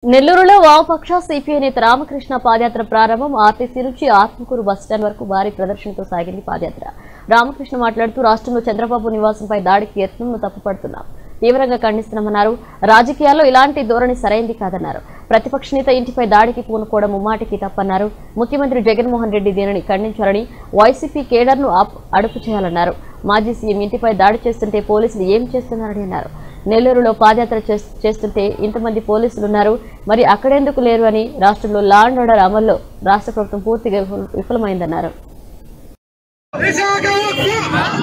నెల్లూరులో వామపక్ష సిపిఐ నేత రామకృష్ణ పాదయాత్ర ప్రారంభం ఆర్టీసీ నుంచి ఆత్మకూరు బస్టాండ్ వరకు భారీ ప్రదర్శనతో సాగింది పాదయాత్ర రామకృష్ణ మాట్లాడుతూ రాష్ట్రంలో చంద్రబాబు నివాసంపై దాడికి యత్నంను తప్పుపడుతున్నాం తీవ్రంగా ఖండిస్తున్నామన్నారు రాజకీయాల్లో ఇలాంటి ధోరణి సరైంది కాదన్నారు ప్రతిపక్ష నేత ఇంటిపై దాడికి పూనుకోవడం ముమ్మాటికి తప్పన్నారు ముఖ్యమంత్రి జగన్మోహన్ రెడ్డి దీనిని ఖండించాలని వైసీపీ కేడర్ను ఆప్- అదుపు చేయాలన్నారు మాజీ సీఎం ఇంటిపై దాడి చేస్తుంటే పోలీసులు ఏం చేస్తున్నారని అన్నారు నెల్లూరులో పాదయాత్ర చేస్- చేస్తుంటే ఇంతమంది పోలీసులు ఉన్నారు మరి అక్కడెందుకు లేరు అని రాష్ట్రంలో లా అండ్ ఆర్డర్ అమల్లో రాష్ట్ర ప్రభుత్వం పూర్తిగా విఫల- విఫలమైందన్నారు విశాఖ ఉక్కు